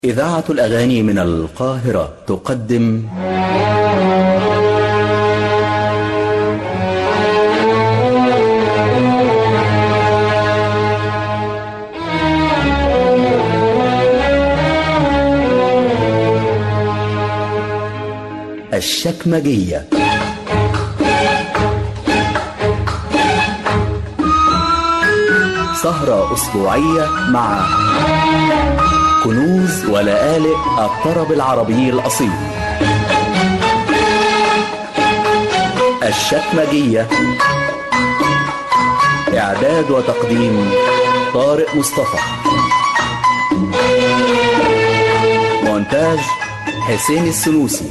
إذاعة الأغاني من القاهرة تقدم الشكمجية سهرة أسبوعية مع كنوز ولآلئ الطرب العربي الأصيل الشكمجية إعداد وتقديم طارق مصطفى مونتاج حسين السنوسي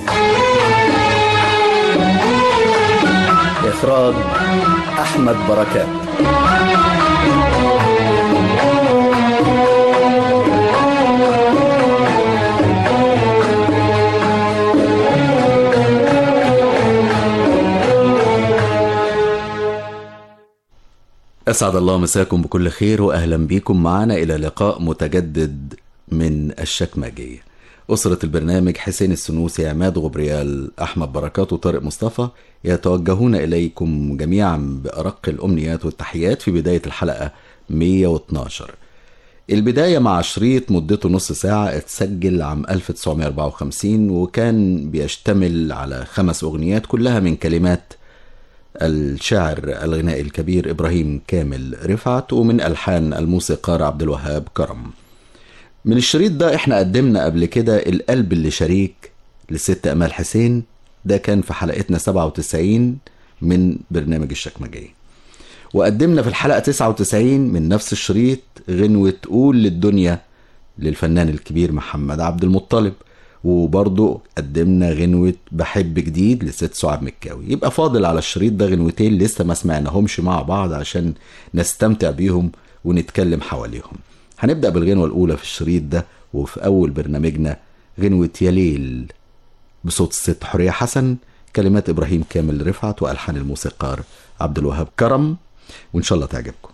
إخراج أحمد بركات أسعد الله مساكم بكل خير وأهلا بكم معنا إلى لقاء متجدد من الشكمجية أسرة البرنامج حسين السنوسي عماد غبريال أحمد بركات وطارق مصطفى يتوجهون إليكم جميعا بأرق الأمنيات والتحيات في بداية الحلقة 112 البداية مع شريط مدته نص ساعة اتسجل عام 1954 وكان بيشتمل على خمس أغنيات كلها من كلمات الشاعر الغنائي الكبير إبراهيم كامل رفعت ومن ألحان الموسيقار عبد الوهاب كرم من الشريط ده احنا قدمنا قبل كده القلب اللي شريك للست أمال حسين ده كان في حلقتنا 97 من برنامج الشكمجية وقدمنا في الحلقة 99 من نفس الشريط غنوة قول للدنيا للفنان الكبير محمد عبد المطلب وبرضه قدمنا غنوة بحب جديد لست سعاد مكاوي يبقى فاضل على الشريط ده غنوتين لسه ما سمعناهمش مع بعض عشان نستمتع بيهم ونتكلم حواليهم هنبدأ بالغنوة الأولى في الشريط ده وفي أول برنامجنا غنوة يا ليل بصوت الست حورية حسن كلمات إبراهيم كامل رفعت وألحان الموسيقار عبد الوهاب كرم وإن شاء الله تعجبكم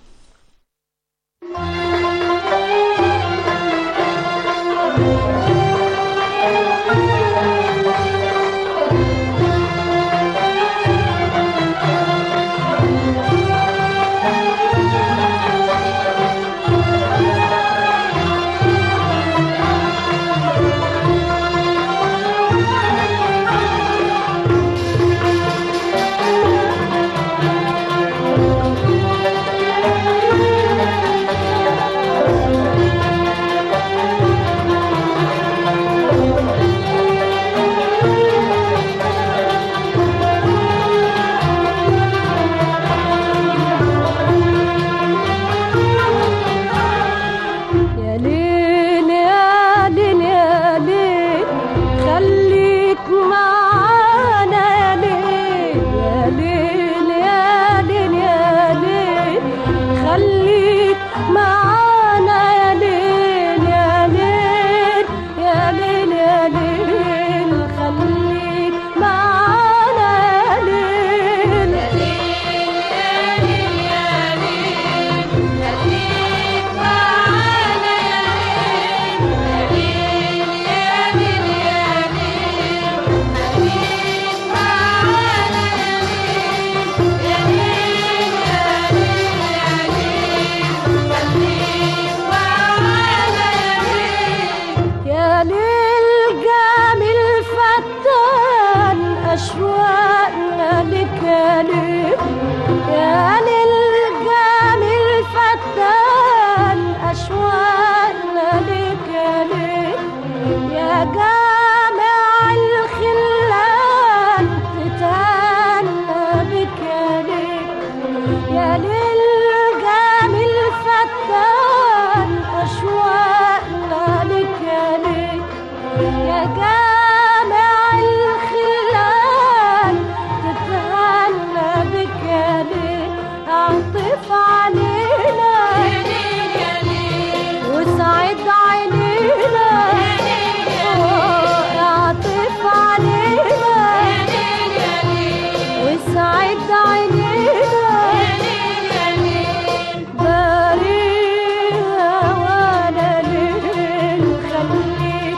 يا ليل يا ليل يا ليل خليك معانا يا ليل يا ليل يا ليل يا ليل خليك معانا يا ليل يا ليل يا ليل يا ليل خليك معانا يا ليل يا ليل يا ليل يا ليل خليك معانا يا ليل يا ليل يا ليل خليك معانا يا ليل يا ليل يا ليل خليك معانا يا ليل جميل فتان أشواقنا لك يا ليل يا ليل جميل فتان أشواقنا لك يا ليل يا جامع الخلان تتهنى بك يا ليل يا ليل جميل فتان أشواقنا لك يا ليل يا جامع الخلان تتهنى بك يا ليل اعطف علينا وسعد عينينا اعطف علينا وسعد عينينا باريها وانا ليل خليك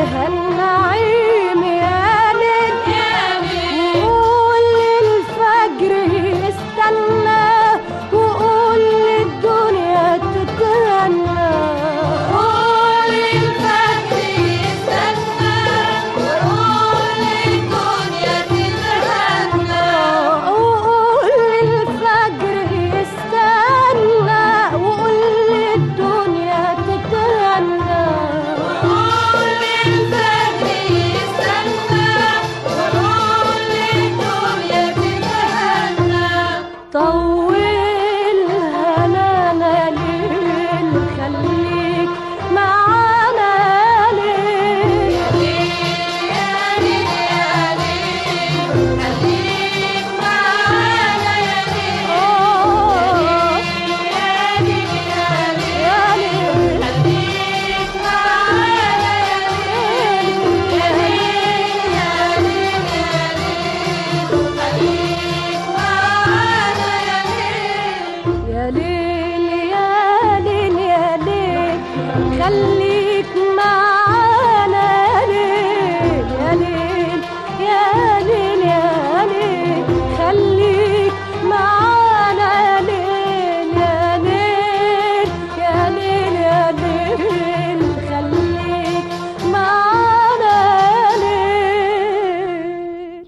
هالنعيم يا ليل وقول للفجر يستنى وقول للدنيا تتهنى قول للفجر يستنى وقول للدنيا تتهنى وقول للفجر يستنى وقول للدنيا تتهنى وقول للفجر يستنى وقول للدنيا تتهنى طولها لنا ليل خليك معانا ليل يا ليل يا ليل خليك معانا يا ليل يا ليل يا ليل خليك معانا يا ليل يا ليل يا ليل يا ليل يا ليل خليك معانا يا ليل يا ليل يا ليل خليك معانا يا ليل يا ليل يا ليل يا ليل خليك معانا يا ليل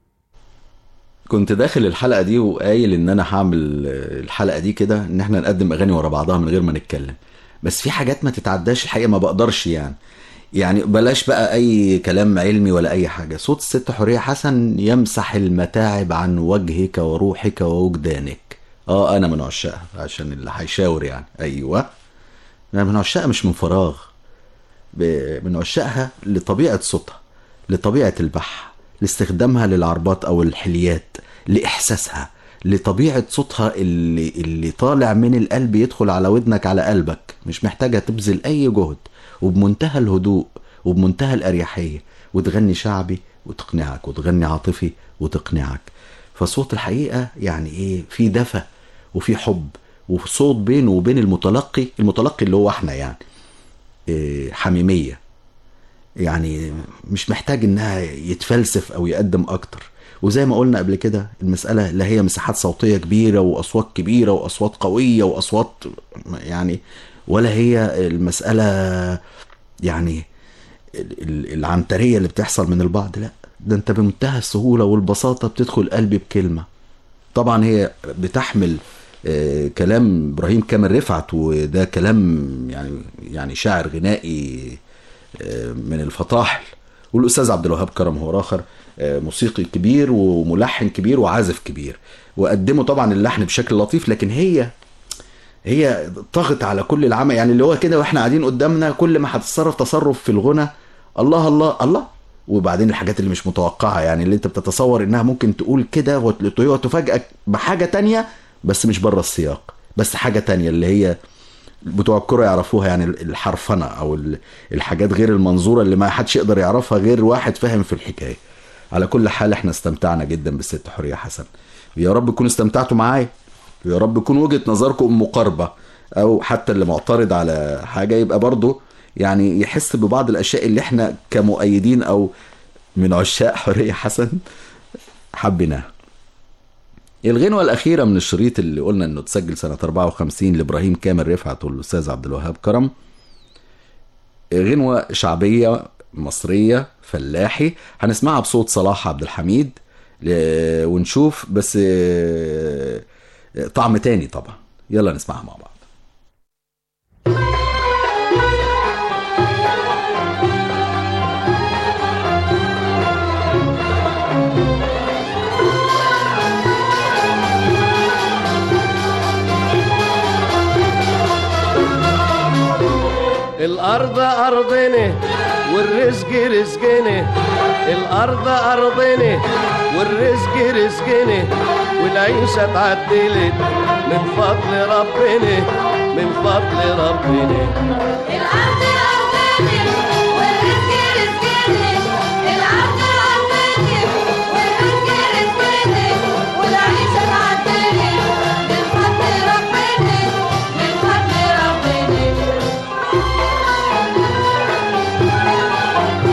كنت داخل الحلقة دي وقايل ان انا هعمل الحلقة دي كده ان احنا نقدم اغاني ورا بعضها من غير ما نتكلم بس في حاجات ما تتعداش الحقيقة ما بقدرش يعني يعني بلاش بقى اي كلام علمي ولا اي حاجة صوت الست حورية حسن يمسح المتاعب عن وجهك وروحك ووجدانك اه انا من عشاقها عشان اللي هيشاور يعني ايوه انا من عشاقها مش من فراغ ب- من عشاقها لطبيعة صوتها لطبيعة البح لاستخدامها للعربات أو الحليات لإحساسها لطبيعة صوتها اللي, اللي طالع من القلب يدخل على ودنك على قلبك مش محتاجة تبذل أي جهد وبمنتهى الهدوء وبمنتهى الأريحية وتغني شعبي وتقنعك وتغني عاطفي وتقنعك فصوت الحقيقة يعني إيه في دفى وفي حب وصوت بينه وبين المتلقي المتلقي اللي هو احنا يعني إيه، حميمية يعني مش محتاج انها يتفلسف او يقدم اكتر وزي ما قلنا قبل كده المسألة لا هي مساحات صوتية كبيرة وأصوات كبيرة وأصوات قوية وأصوات يعني ولا هي المسألة يعني ال- ال- العنترية اللي بتحصل من البعض لا ده انت بمنتهى السهولة والبساطة بتدخل قلبي بكلمة طبعا هي بتحمل آه، كلام ابراهيم كامل رفعت وده كلام يعني يعني شاعر غنائي آه، من الفطاحل والاستاذ عبد الوهاب كرم هو اخر آه، موسيقي كبير وملحن كبير وعازف كبير وقدموا طبعا اللحن بشكل لطيف لكن هي هي طغت على كل العمل يعني اللي هو كده واحنا قاعدين قدامنا كل ما هتتصرف تصرف في الغنى الله الله الله وبعدين الحاجات اللي مش متوقعة يعني اللي انت بتتصور انها ممكن تقول كده وت- وتفاجئك بحاجة تانية بس مش بره السياق بس حاجة تانية اللي هي بتوع الكرة يعرفوها يعني الحرفنة او ال- الحاجات غير المنظورة اللي ما حدش يقدر يعرفها غير واحد فاهم في الحكاية على كل حال احنا استمتعنا جدا بالست حورية حسن يا رب تكونوا استمتعتوا معايا يا رب يكون وجهة نظركم مقاربة او حتى اللي معترض على حاجة يبقى برضه يعني يحس ببعض الاشياء اللي احنا كمؤيدين او من عشاق حورية حسن حبيناها الغنوة الأخيرة من الشريط اللي قلنا إنه اتسجل سنة 54 لإبراهيم كامل رفعت والأستاذ عبد الوهاب كرم غنوة شعبية مصرية فلاحي هنسمعها بصوت صلاح عبد الحميد ل- ونشوف بس آه، طعم تاني طبعا يلا نسمعها مع بعض الأرض أرضنا والرزق رزقنا الأرض أرضنا والرزق رزقنا والعيشة اتعدلت من فضل ربنا من فضل ربنا الأرض أرضنا والرزق رزقنا الأرض أرضنا والرزق رزقنا والعيشة اتعدلت من فضل ربنا من فضل ربنا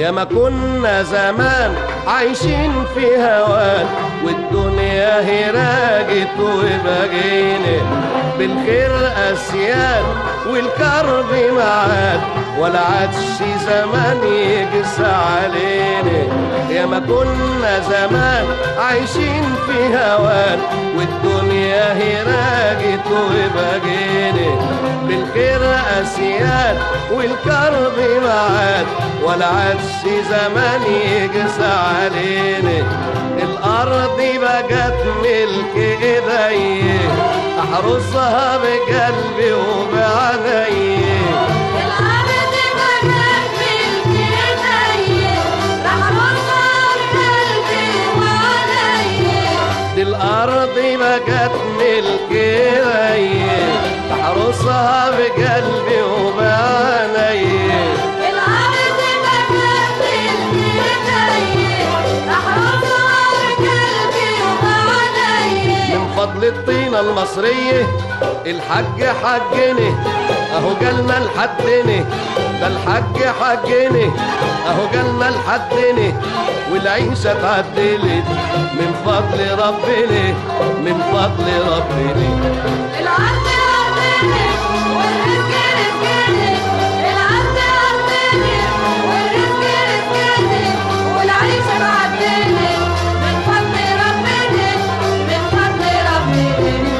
يا ما كنا زمان عايشين في هوان والدنيا هي راجت وبقينا بالخير اسياد والكرب معاد ولا عادش زمان يجس علينا يا ما كنا زمان عايشين في هوان والدنيا هي راجت وبقينا بالخير اسياد والكرب معاد ولا عادش زمان يجس علينا الارض بقت ملك ايدي احرسها بقلبي وبعيني الأرض بقت بالكداية راح أرصها بقلبي وعليا دي الارض بقت ملك ايدي احرسها بقلبي وبعيني الأرض بقت بالكداية راح أرصها بقلبي وعليا من فضل الطينة المصرية الحج حجني اهو جالنا لحدني ده الحج حجني اهو جالنا لحدني والعيشة اتعدلت من فضل ربنا من فضل ربنا العرض أرضنا والرزق رزقنا العرض أرضنا والرزق رزقنا والعيشة بعدنا من فضل ربنا من فضل ربنا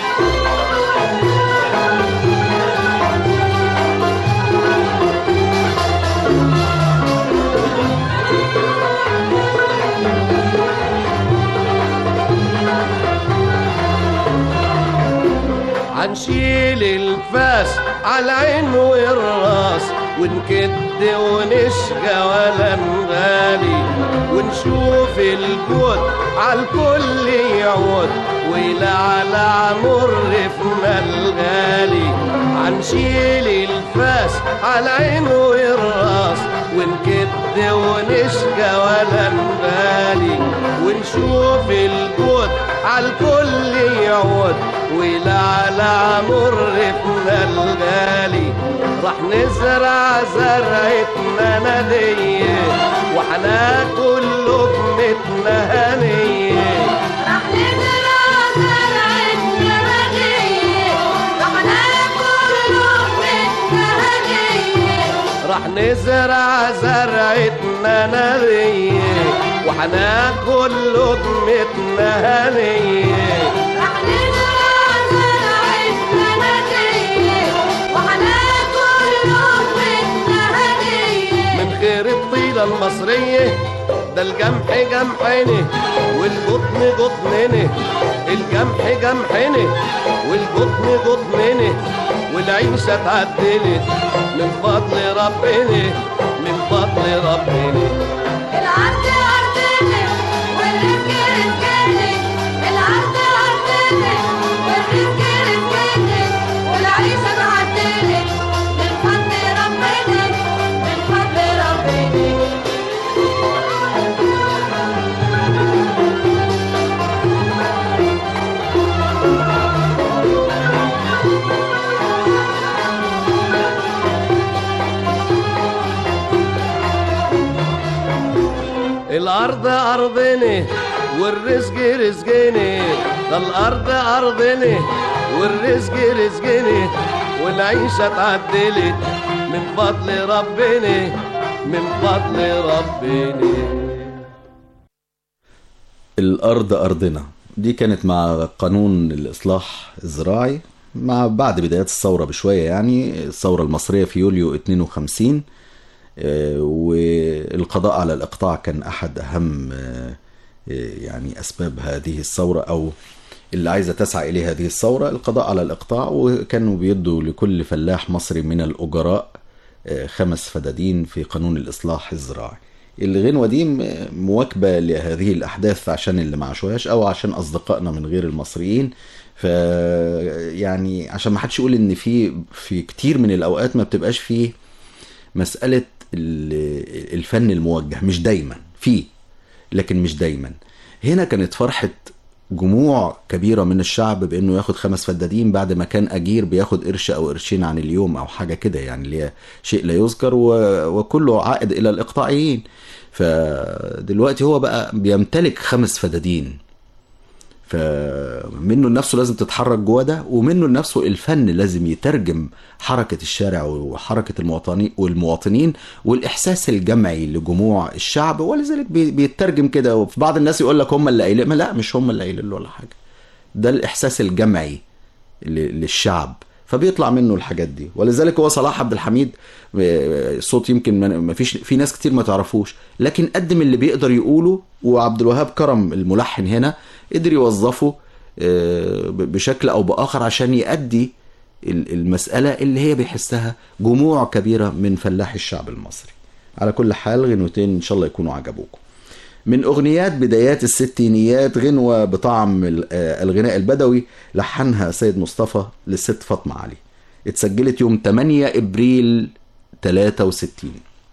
هنشيل الفاس على العين والراس ونكد ونشقى ولا نغالي ونشوف الجود على الكل يعود ويلعلع مرفنا الغالي هنشيل الفاس على العين والراس ونكد ونشقى ولا نغالي ونشوف الجود على الكل يعود ويلعلع مرفنا الغالي راح نزرع زرعتنا ندية وحناكل لقمتنا هنية راح نزرع زرعتنا هدية راح ناكل لقمتنا هدية راح نزرع زرعتنا نبية وحناكل لقمتنا هنية راح نزرع زرعتنا هدية وهناكل لقمتنا هدية من خير الطيلة المصرية ده الجمح جمحني والقطن قطنني الجمح جمحني والقطن قطنني والعيشة اتعدلت من فضل ربنا من فضل ربنا العرض أرضنا والرزق رزقنا العرض أرضنا والرزق رزقنا والعيشة اتعدلت من فضل ربنا من فضل ربنا الارض ارضنا والرزق رزقنا ده الارض ارضنا والرزق رزقنا والعيشه اتعدلت من فضل ربنا من فضل ربنا الأرض أرضنا دي كانت مع قانون الإصلاح الزراعي مع بعد بدايات الثورة بشوية يعني الثورة المصرية في يوليو 52 آه، والقضاء على الإقطاع كان أحد أهم آه، آه، يعني أسباب هذه الثورة أو اللي عايزة تسعى إليه هذه الثورة القضاء على الإقطاع وكانوا بيدوا لكل فلاح مصري من الأجراء آه، خمس فدادين في قانون الإصلاح الزراعي الغنوة دي م- مواكبة لهذه الأحداث عشان اللي ما عاشوهاش أو عشان أصدقائنا من غير المصريين ف يعني عشان ما حدش يقول إن في في كتير من الأوقات ما بتبقاش فيه مسألة ال- الفن الموجه مش دايما فيه لكن مش دايما هنا كانت فرحة جموع كبيرة من الشعب بأنه ياخد خمس فدادين بعد ما كان أجير بياخد قرش أو قرشين عن اليوم أو حاجة كده يعني اللي هي شيء لا يذكر و... وكله عائد إلى الإقطاعيين فدلوقتي هو بقى بيمتلك خمس فدادين فمنه لنفسه لازم تتحرك جوه ده ومنه لنفسه الفن لازم يترجم حركة الشارع وحركة المواطنين والمواطنين والإحساس الجمعي لجموع الشعب ولذلك بي- بيترجم كده وفي بعض الناس يقول لك هم اللي قايلين ما لا مش هم اللي قايلين له ولا حاجة ده الإحساس الجمعي ل- للشعب فبيطلع منه الحاجات دي ولذلك هو صلاح عبد الحميد آه، صوت يمكن ما- ما فيش في ناس كتير ما تعرفوش لكن قدم اللي بيقدر يقوله وعبد الوهاب كرم الملحن هنا قدر يوظفه آه، ب- بشكل او باخر عشان يأدي ال- المسألة اللي هي بيحسها جموع كبيرة من فلاح الشعب المصري على كل حال غنوتين ان شاء الله يكونوا عجبوكم من أغنيات بدايات الستينيات غنوة بطعم ال- آه، الغناء البدوي لحنها سيد مصطفى للست فاطمة علي اتسجلت يوم 8 إبريل 63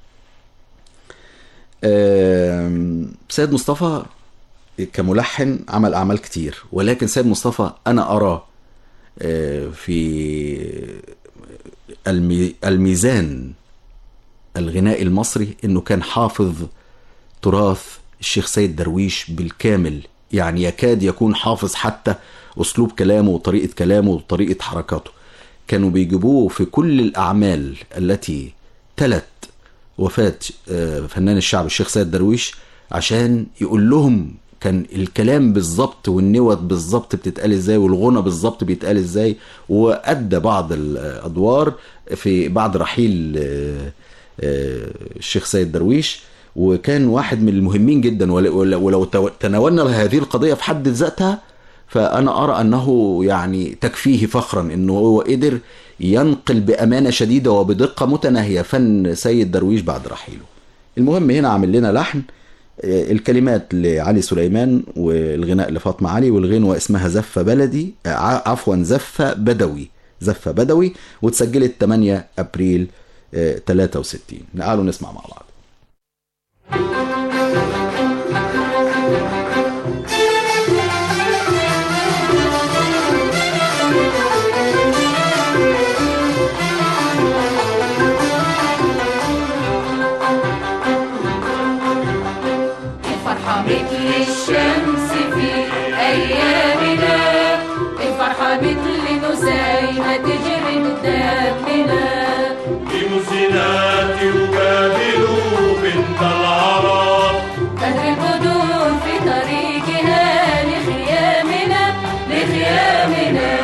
آم، سيد مصطفى كملحن عمل أعمال كتير ولكن سيد مصطفى أنا أراه آه، في المي- الميزان الغناء المصري انه كان حافظ تراث الشيخ سيد درويش بالكامل يعني يكاد يكون حافظ حتى اسلوب كلامه وطريقه كلامه وطريقه حركاته كانوا بيجيبوه في كل الاعمال التي تلت وفاه آه، فنان الشعب الشيخ سيد درويش عشان يقول لهم كان الكلام بالظبط والنوت بالظبط بتتقال ازاي والغنى بالظبط بيتقال ازاي وادى بعض الادوار في بعد رحيل آه، آه، الشيخ سيد درويش وكان واحد من المهمين جدا ول- ول- ولو تو- تناولنا هذه القضيه في حد ذاتها فانا ارى انه يعني تكفيه فخرا انه هو قدر ينقل بامانه شديده وبدقه متناهيه فن سيد درويش بعد رحيله. المهم هنا عامل لنا لحن آه، الكلمات لعلي سليمان والغناء لفاطمه علي والغنوه اسمها زفه بلدي آه، ع- عفوا زفه بدوي زفه بدوي واتسجلت 8 ابريل آه، 63 تعالوا نسمع مع بعض الفرحة مثل الشمس في أيامنا الفرحة مثل نسايمة تجري قدامنا لمسنات يجادلوا بنت العرب بدر البدور في طريقها لخيامنا لخيامنا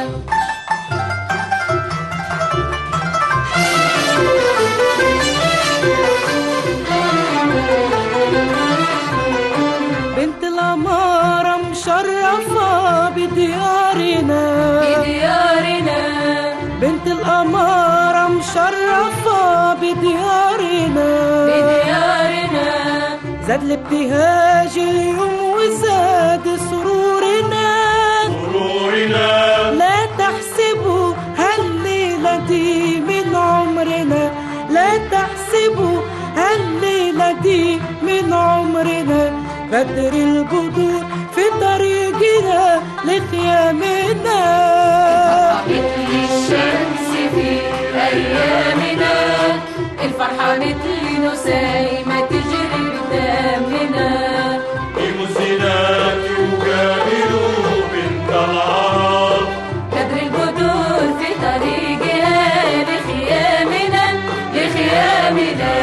بنت الأمارة مشرفة بديارنا بديارنا بنت الأمارة مشرفة بديارنا بديارنا زاد الابتهاج اليوم وزاد سرورنا سرورنا لا تحسبوا هالليلة دي من عمرنا لا تحسبوا هالليلة دي من عمرنا بدر البدور في طريقنا لخيامنا مثل الشمس في أيامنا الفرحة مثل نسايمة تجري بدمنا لمسنات يجادلوا بنت العرب بدر البدور في طريقها لخيامنا لخيامنا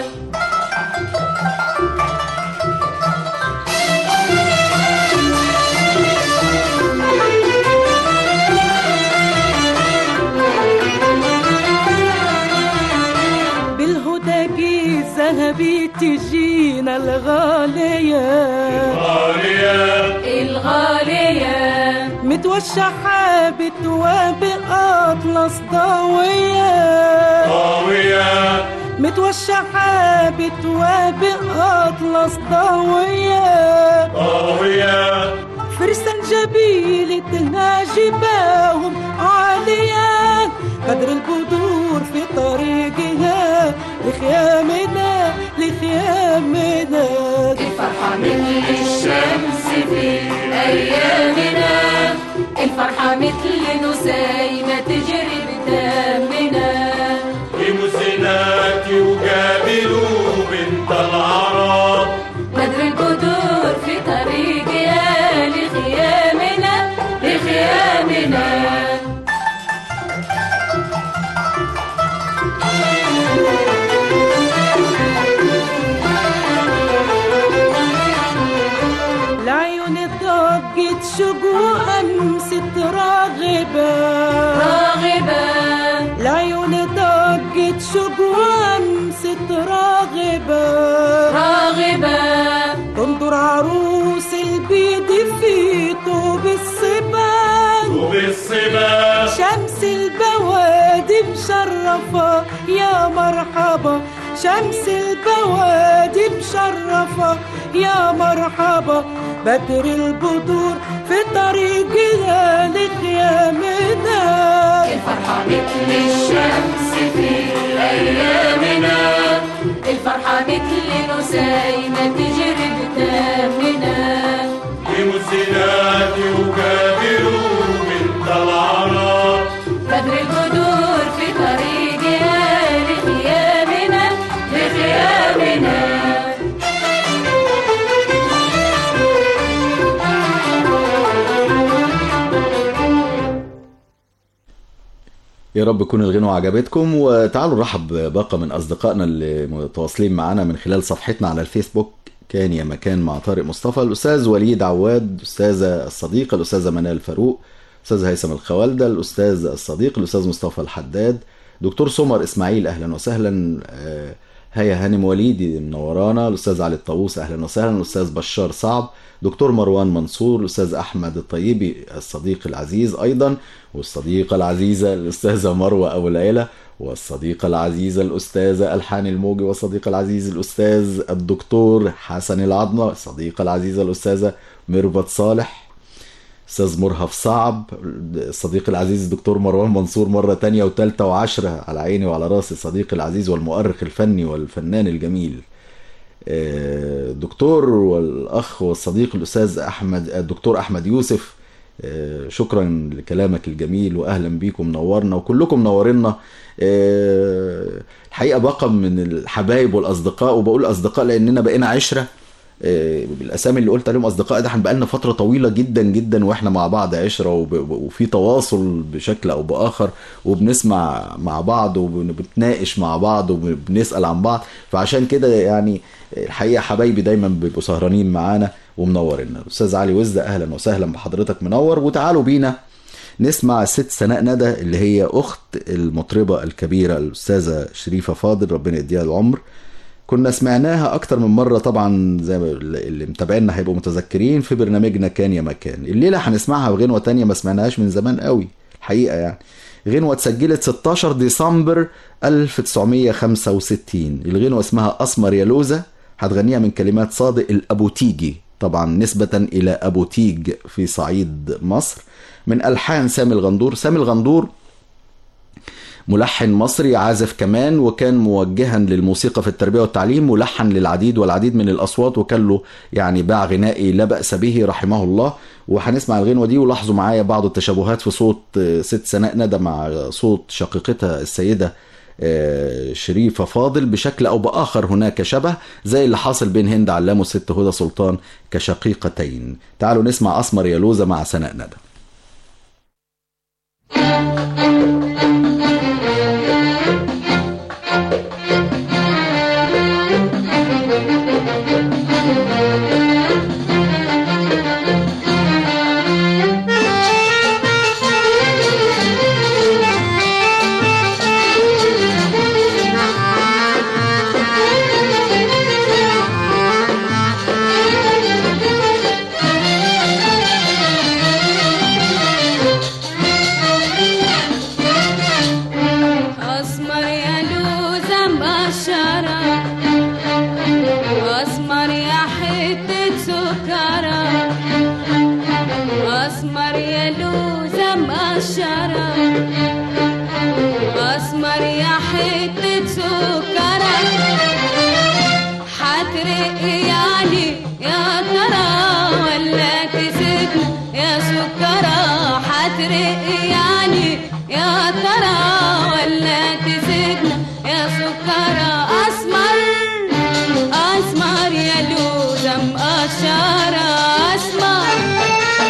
بالهدى جي ذهبي تجينا الغالية غالية الغالية متوشحة بتواب أطلس ضوية قوية متوشحة بتواب أطلس ضوية قوية فرسان جبيل جباهم عالية بدر البدور في طريقها لخيامنا لخيامنا الفرحة مثل الشمس في أيامنا الفرحة مثل نسيمة تجري بدمنا لمسناتي وقابلوا بنت العرب بدر البدور في طريقها لخيامنا لخيامنا العيون ضجت شوق وأمست راغبة راغبة العيون ضجت شوق وأمست راغبة راغبة تنظر عروس البيض في طوب الصبان وبالصبا شمس البوادي مشرفة يا مرحبا شمس البوادي مشرفة يا مرحبا بدر البدور في طريقها لخيامنا الفرحة مثل الشمس في أيامنا الفرحة مثل نسيمة تجري بدمنا لمسناتي وقابلوا بنت العرب بدر البدور في طريقها لخيامنا لخيامنا يا رب يكون الغنوة عجبتكم وتعالوا نرحب بباقة من أصدقائنا اللي متواصلين معنا من خلال صفحتنا على الفيسبوك كان يا مكان مع طارق مصطفى الأستاذ وليد عواد أستاذة الصديقة الأستاذة منال فاروق أستاذ هيثم الخوالدة الأستاذ الصديق الأستاذ مصطفى الحداد دكتور سمر إسماعيل أهلا وسهلا آه، هيا هانم وليدي منورانا الأستاذ علي الطاووس أهلا وسهلا الأستاذ بشار صعب دكتور مروان منصور الأستاذ أحمد الطيبي الصديق العزيز أيضا والصديقة العزيزة الأستاذة مروة أبو العيلة والصديقة العزيزة الأستاذة ألحان الموجي والصديق العزيز الأستاذ الدكتور حسن العظمة الصديقة العزيزة الأستاذة ميرفت صالح استاذ مرهف صعب الصديق العزيز الدكتور مروان منصور مره تانية وتالتة وعشرة على عيني وعلى راسي الصديق العزيز والمؤرخ الفني والفنان الجميل آه، الدكتور والاخ والصديق الاستاذ احمد الدكتور احمد يوسف آه، شكرا لكلامك الجميل واهلا بيكم منورنا وكلكم منورنا آه، الحقيقه بقى من الحبايب والاصدقاء وبقول اصدقاء لاننا بقينا عشره آه، بالاسامي اللي قلت عليهم اصدقاء ده احنا بقالنا فتره طويله جدا جدا واحنا مع بعض عشره وب- وفي تواصل بشكل او باخر وبنسمع مع بعض وبنتناقش مع بعض وبنسال عن بعض فعشان كده يعني الحقيقه حبايبي دايما بيبقوا سهرانين معانا ومنورنا الاستاذ علي وزده اهلا وسهلا بحضرتك منور وتعالوا بينا نسمع الست سناء ندى اللي هي اخت المطربه الكبيره الاستاذه شريفه فاضل ربنا يديها العمر كنا سمعناها اكتر من مره طبعا زي ما اللي متابعينا هيبقوا متذكرين في برنامجنا كان يا مكان الليله هنسمعها بغنوه تانية ما سمعناهاش من زمان قوي الحقيقه يعني غنوه اتسجلت 16 ديسمبر 1965 الغنوه اسمها اسمر يا لوزه هتغنيها من كلمات صادق الابوتيجي طبعا نسبة إلى أبو تيج في صعيد مصر من ألحان سامي الغندور سامي الغندور ملحن مصري عازف كمان وكان موجها للموسيقى في التربية والتعليم ملحن للعديد والعديد من الأصوات وكان له يعني باع غنائي لا بأس به رحمه الله وهنسمع الغنوة دي ولاحظوا معايا بعض التشابهات في صوت آه، ست سناء ندى مع صوت شقيقتها السيدة آه، شريفة فاضل بشكل أو بآخر هناك شبه زي اللي حاصل بين هند علام والست هدى سلطان كشقيقتين تعالوا نسمع أسمر يا لوزة مع سناء ندى أسمر يا لوزة مبشرة أسمر يا حتة سكرة أسمر يا لوزة مبشرة أسمر يا حتة سكرة حترق يعني يا ترى ولا تسيبني يا سكرة هترق يعني يا ترى ولا تزيدنا يا سكرة أسمر أسمر يا لوزة مقشرة أسمر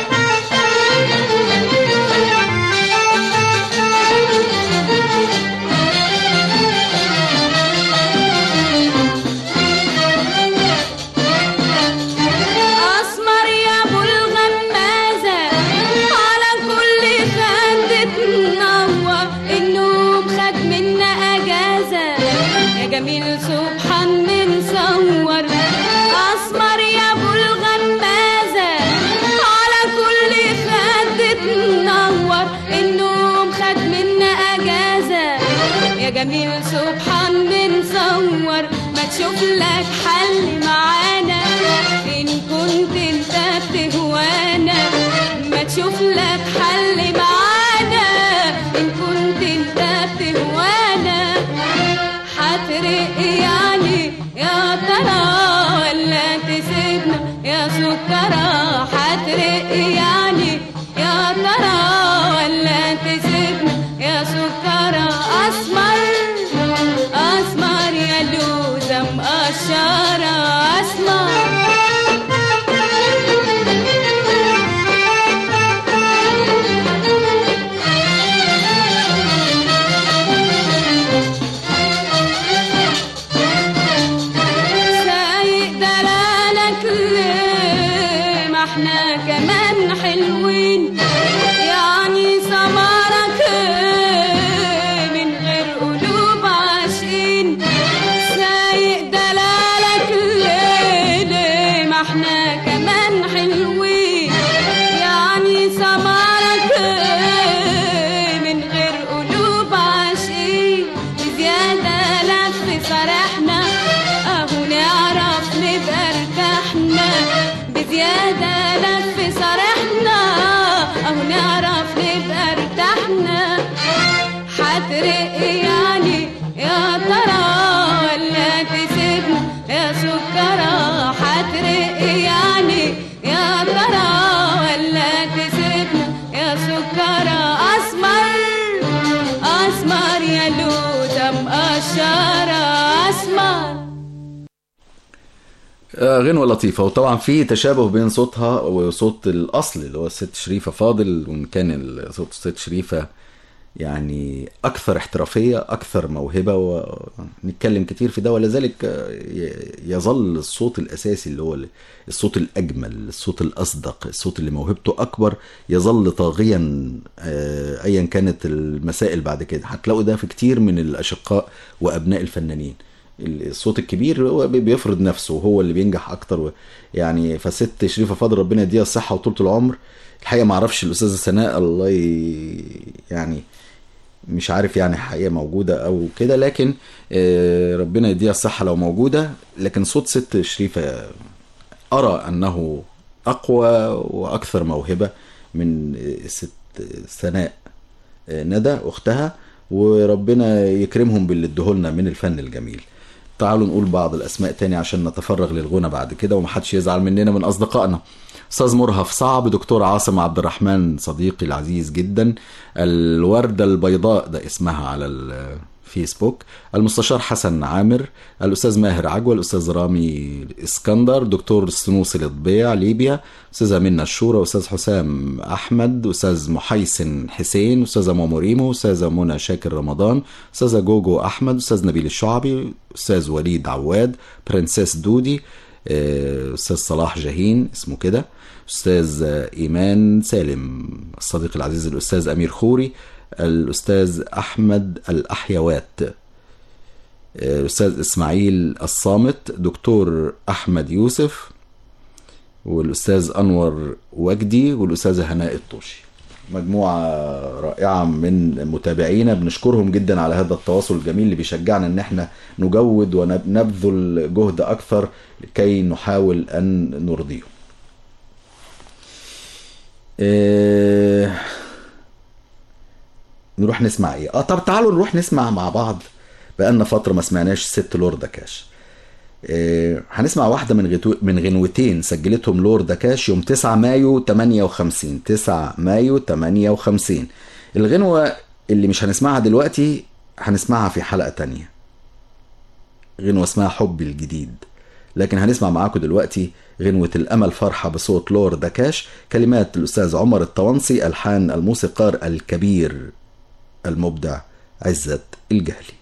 أسمر يا أبو الغمازة على كل خد تنور النوم خد منا أجازة يا جميل سبحان من صور أسمر يا أبو الغمازة على كل خد تنور النوم خد منا أجازة يا جميل سبحان من صور ما تشوف لك حل معانا إن كنت انت بتهوانا ما تشوف لك حل معانا إن كنت انت بتهوانا هترق يعني يا ترى ولا تسيبنا يا سكرة هترق يعني يا ترى ولا تسيبنا يا سكرة أسمر أسمر يا لوزة مقشرة أسمر سايق دلالك ليه ما احنا كمان حلوين يعني سمرك ايه من غير قلوب عاشقين سايق دلالك ليه ليه ما احنا كمان حلوين يعني سمرك ايه من غير قلوب عاشقين بزيادة لف فرحنا اهو نعرف نبقى ارتحنا بزيادة لف صرحنا اهو نعرف نبقى ارتحنا هترق يعني يا ترى ولا تسيبنا يا سكرة هترق يعني يا ترى ولا تسيبنا يا سكرة أسمر أسمر يا لوزة مقشرة أسمر آه، غنوة لطيفة وطبعا في تشابه بين صوتها وصوت الأصل اللي هو الست شريفة فاضل وإن كان ال- صوت الست شريفة يعني أكثر احترافية أكثر موهبة ونتكلم كتير في ده ولذلك آه، ي- يظل الصوت الأساسي اللي هو الصوت الأجمل الصوت الأصدق الصوت اللي موهبته أكبر يظل طاغيا آه، أيا كانت المسائل بعد كده هتلاقوا ده في كتير من الأشقاء وأبناء الفنانين الصوت الكبير هو بي- بيفرض نفسه وهو اللي بينجح اكتر و... يعني فست شريفه فاضل ربنا يديها الصحه وطولة العمر الحقيقه ما اعرفش الاستاذه سناء الله ي... يعني مش عارف يعني حقيقه موجوده او كده لكن آه، ربنا يديها الصحه لو موجوده لكن صوت ست شريفه ارى انه اقوى واكثر موهبه من ست سناء ندى اختها وربنا يكرمهم باللي ادهولنا من الفن الجميل تعالوا نقول بعض الاسماء تاني عشان نتفرغ للغنى بعد كده ومحدش يزعل مننا من اصدقائنا استاذ مرهف صعب دكتور عاصم عبد الرحمن صديقي العزيز جدا الورده البيضاء ده اسمها على الفيسبوك المستشار حسن عامر الاستاذ ماهر عجوة الاستاذ رامي اسكندر دكتور السنوسي للطبيع ليبيا استاذه منى الشورى استاذ حسام احمد استاذ محيسن حسين استاذه ماما ريمو استاذه منى شاكر رمضان استاذه جوجو احمد استاذ نبيل الشعبي استاذ وليد عواد برنسيس دودي آه، استاذ صلاح جاهين اسمه كده استاذ آه، ايمان سالم الصديق العزيز الاستاذ امير خوري الاستاذ احمد الاحيوات الأستاذ إسماعيل الصامت دكتور أحمد يوسف والأستاذ أنور وجدي والأستاذة هناء الطوشي مجموعة رائعة من متابعينا بنشكرهم جدا على هذا التواصل الجميل اللي بيشجعنا ان احنا نجود ونبذل جهد اكثر لكي نحاول ان نرضيهم إيه... نروح نسمع ايه اه طب تعالوا نروح نسمع مع بعض بقالنا فترة ما سمعناش ست لوردا كاش آه، هنسمع واحدة من غتو... من غنوتين سجلتهم لور دكاش يوم 9 مايو 58 9 مايو 58 الغنوة اللي مش هنسمعها دلوقتي هنسمعها في حلقة تانية غنوة اسمها حبي الجديد لكن هنسمع معاكم دلوقتي غنوة الأمل فرحة بصوت لور دكاش كلمات الأستاذ عمر الطوانسي ألحان الموسيقار الكبير المبدع عزت الجهلي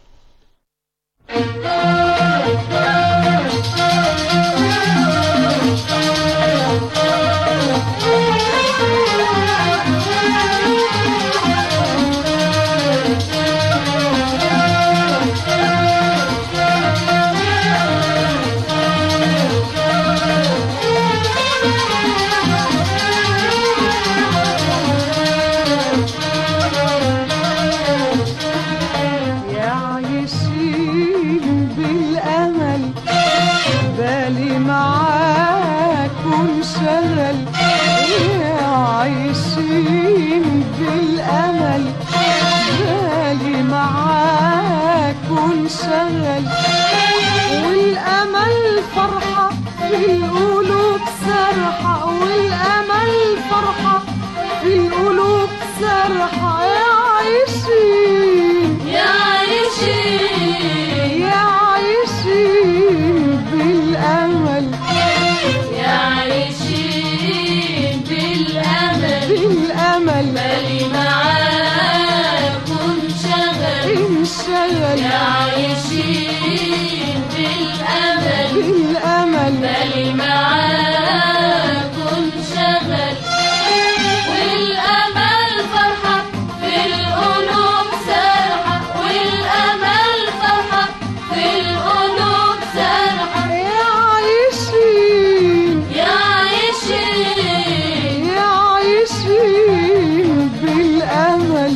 يا عايشين بالأمل بالي معاك وانشغل يا عايشين بالأمل بالي معاك وانشغل والأمل فرحة في القلوب سرحة والأمل فرحة في القلوب سرحة يا عايشين يا عايشين يا عايشين بالأمل يا عايشين بالأمل بالأمل بالي معاك وانشغل انشغل يا عايشين بالأمل بالأمل بالي معاك وانشغل والأمل فرحة في القلوب سرحة والأمل فرحة في القلوب سرحة يا عايشين يا عايشين يا عايشين بالأمل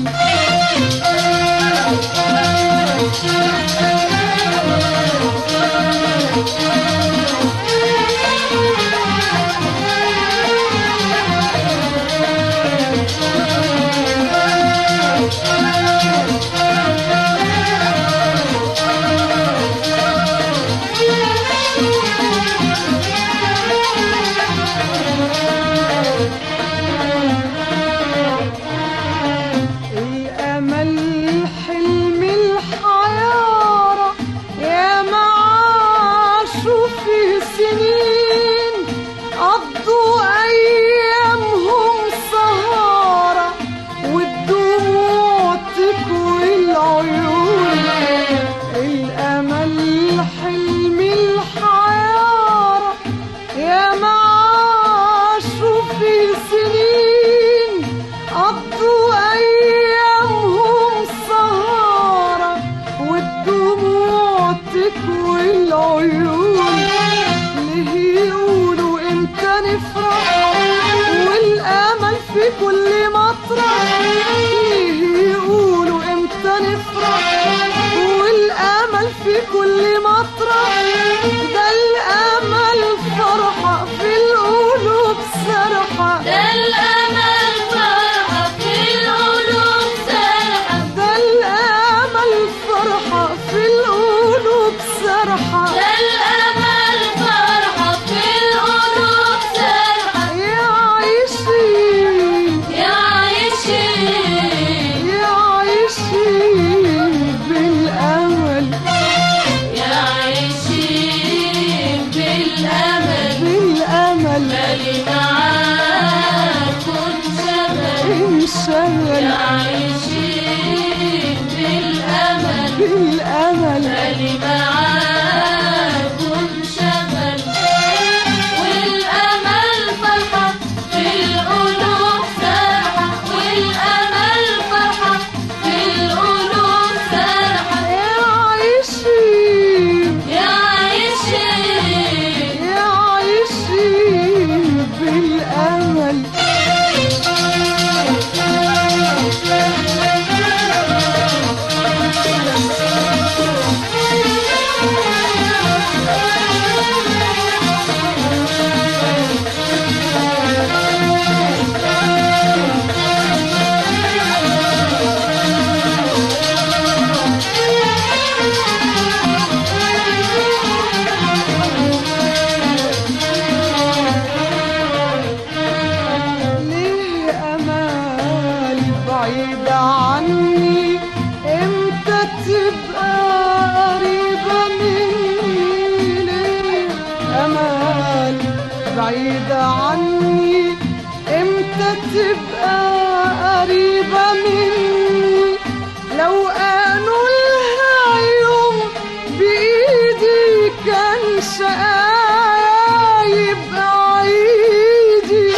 بعيدة عني امتى تبقى قريبة مني لو قالوا لها يوم بإيدي كان شقايا يبقى عيدي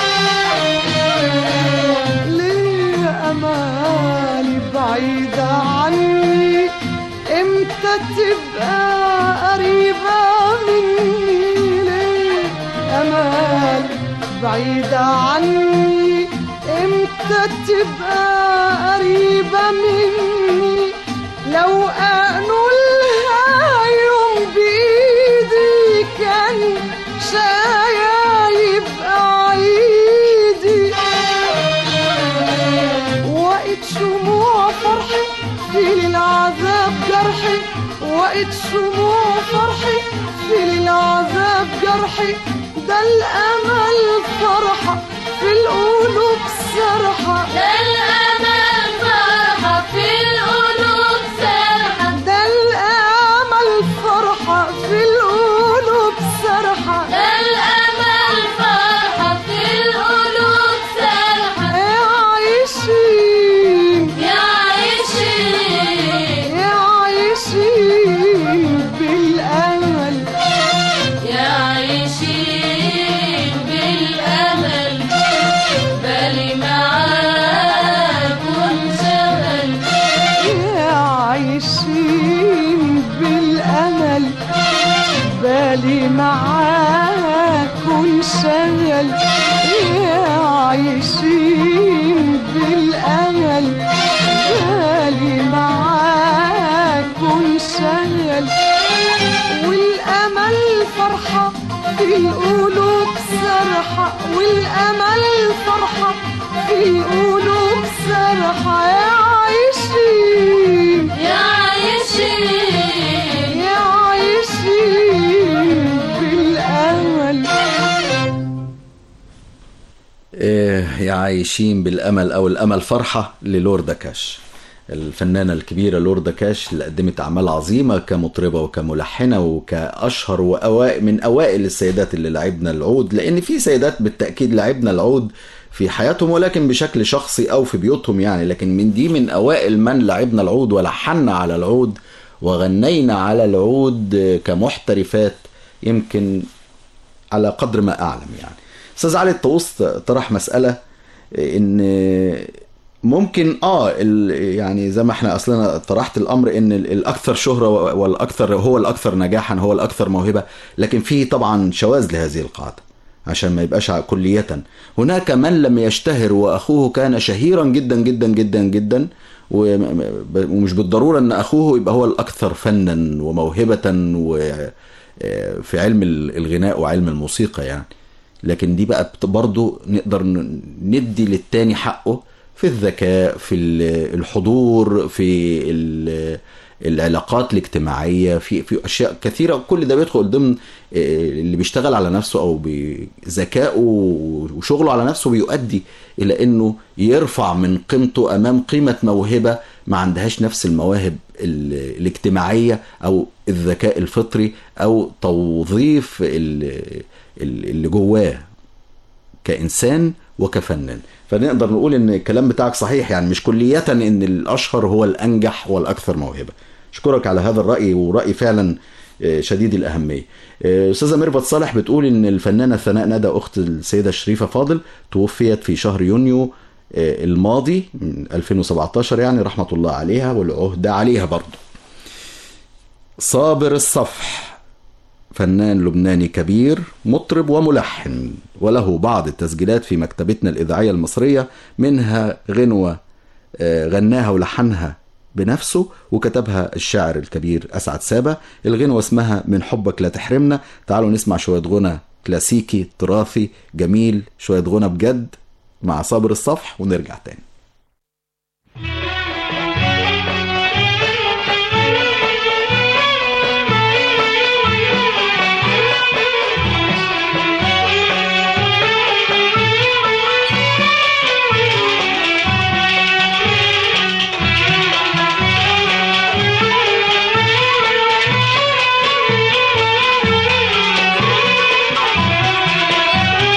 ليه أمالي بعيدة عني امتى تبقى قريبة مني ليه أمال بعيدة عني امتى تبقى قريبة مني لو قالوا لها يوم بإيدي كان شايا يبقى عيدي وقت شموع فرحي في العذاب جرحي وقت شموع فرحي في العذاب جرحي ده الأمل فرحة في القلوب سرحة ده الأمل فرحة في القلوب سرحة ده الأمل فرحة في القلوب سرحة ده الأمل فرحة في القلوب سرحة يا عايشين يا عايشين يا عايشين بالأمل يا عايشين بالأمل بالي معاك وانشغل يا عايشين بالأمل بالي معاك وانشغل يا عايشين بالأمل بالي معاك وانشغل والأمل فرحة في القلوب سرحة والأمل فرحة في القلوب سرحة يا عايشين يا عايشين يا عايشين بالأمل إيه يا عايشين بالامل او الامل فرحه للوردا كاش الفنانة الكبيرة لوردا كاش اللي قدمت أعمال عظيمة كمطربة وكملحنة وكأشهر وأوائل من أوائل السيدات اللي لعبنا العود لأن في سيدات بالتأكيد لعبنا العود في حياتهم ولكن بشكل شخصي أو في بيوتهم يعني لكن من دي من أوائل من لعبنا العود ولحنا على العود وغنينا على العود كمحترفات يمكن على قدر ما اعلم يعني استاذ علي الطاووس طرح مساله ان ممكن اه ال- يعني زي ما احنا اصلا طرحت الامر ان ال- الاكثر شهره والاكثر هو الاكثر نجاحا هو الاكثر موهبه لكن في طبعا شواذ لهذه القاعده عشان ما يبقاش كلية هناك من لم يشتهر وأخوه كان شهيرا جدا جدا جدا جدا وم- ومش بالضرورة أن أخوه يبقى هو الأكثر فنا وموهبة و- في علم الغناء وعلم الموسيقى يعني لكن دي بقى بت- برضو نقدر ن- ندي للتاني حقه في الذكاء في ال- الحضور في ال- العلاقات الاجتماعية في في أشياء كثيرة كل ده بيدخل ضمن آه، اللي بيشتغل على نفسه أو بذكائه وشغله على نفسه بيؤدي إلى إنه يرفع من قيمته أمام قيمة موهبة ما عندهاش نفس المواهب ال- الاجتماعية أو الذكاء الفطري أو توظيف ال- ال- اللي جواه كإنسان وكفنان فنقدر نقول ان الكلام بتاعك صحيح يعني مش كلية ان الاشهر هو الانجح والاكثر موهبة اشكرك على هذا الرأي ورأي فعلا آه، شديد الأهمية آه، أستاذة ميرفت صالح بتقول إن الفنانة ثناء ندى أخت السيدة شريفة فاضل توفيت في شهر يونيو آه، الماضي من 2017 يعني رحمة الله عليها والعهدة عليها برضه صابر الصفح فنان لبناني كبير مطرب وملحن وله بعض التسجيلات في مكتبتنا الإذاعية المصرية منها غنوة آه، غناها ولحنها بنفسه وكتبها الشاعر الكبير أسعد سابا الغنوة اسمها من حبك لا تحرمنا تعالوا نسمع شوية غنى كلاسيكي تراثي جميل شوية غنى بجد مع صابر الصفح ونرجع تاني يا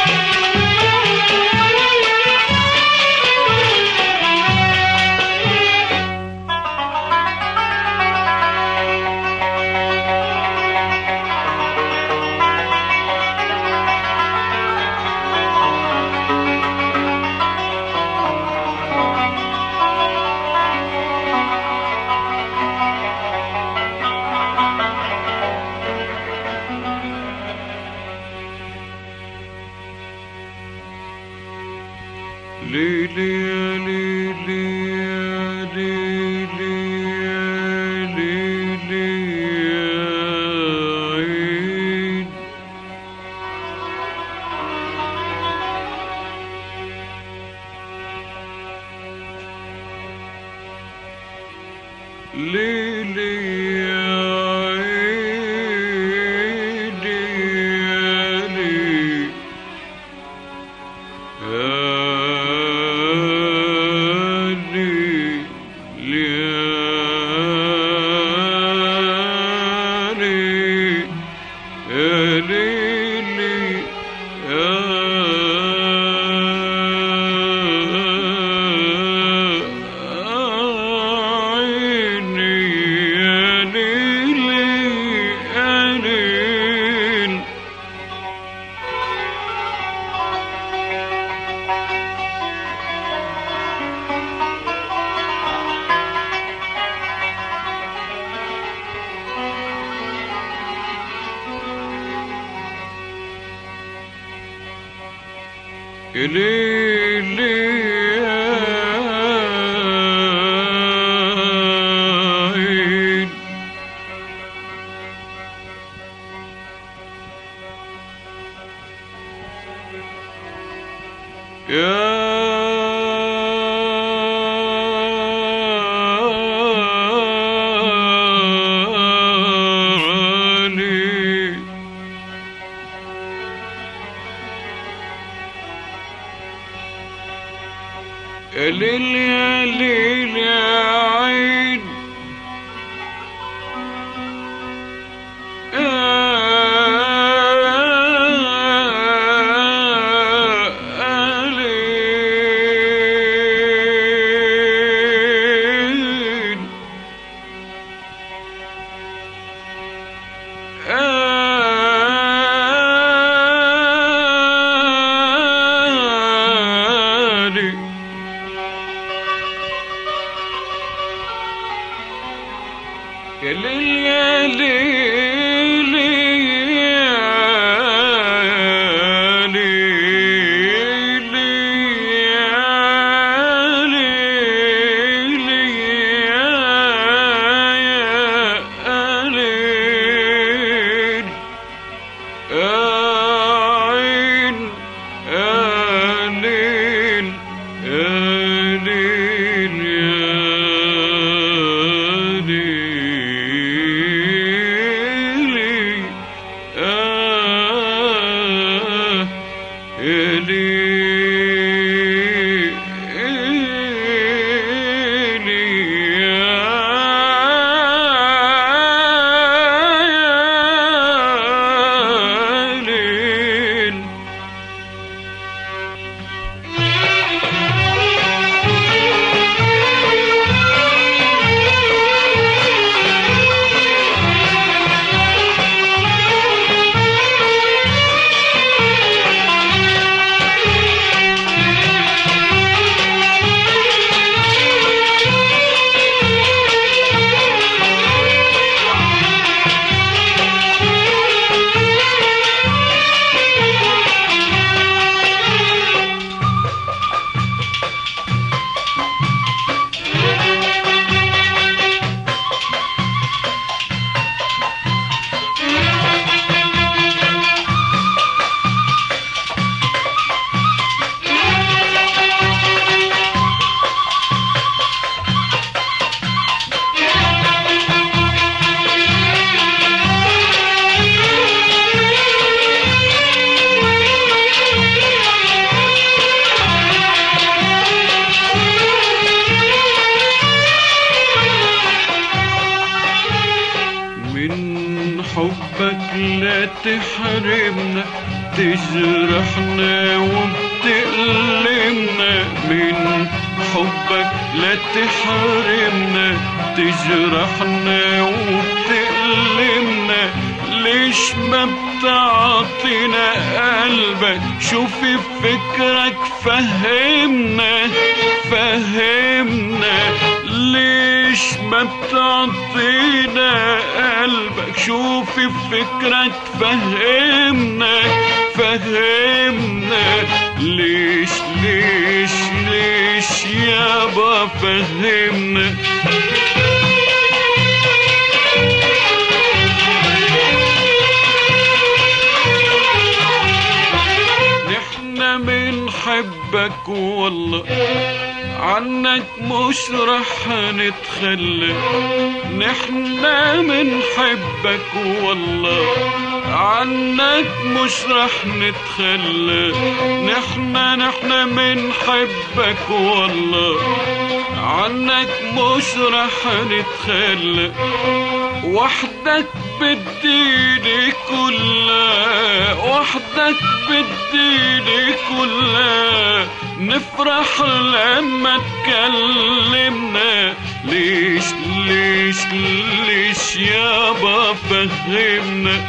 ليلي يا ليلي يا ليلي يا ليلي يا عين ليلي يا عيني يا ليلي Yeah. إلي يا لي يا ليل يا ليل يا عين يا ليل آلي يا ليل يا ليل يا ليل يا ليل يا ليل عين آنين آنين يا ليلي آه يا ليلي يا ليل من حبك لا تحرمنا تجرحنا وبتألمنا من حبك لا تحرمنا تجرحنا وبتألمنا ليش ما بتعطينا قلبك شوفي فكرك فهمنا فهمنا ليش ما بتعطينا قلبك شوفي فكرك فهمنا فهمنا ليش ليش ليش يابا فهمنا نحنا بنحبك والله عنك مش رح نتخلى نحنا بنحبك والله عنك مش رح نتخلى نحنا نحنا بنحبك والله عنك مش رح نتخلى وحدك بالدين كلها وحدك بالدين كلها نفرح لما تكلمنا ليش ليش ليش يابا فهمنا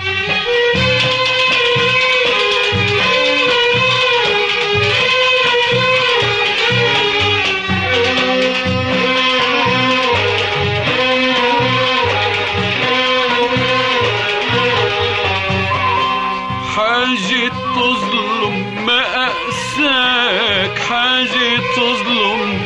حاجة تظلم مأساك حاجة تظلم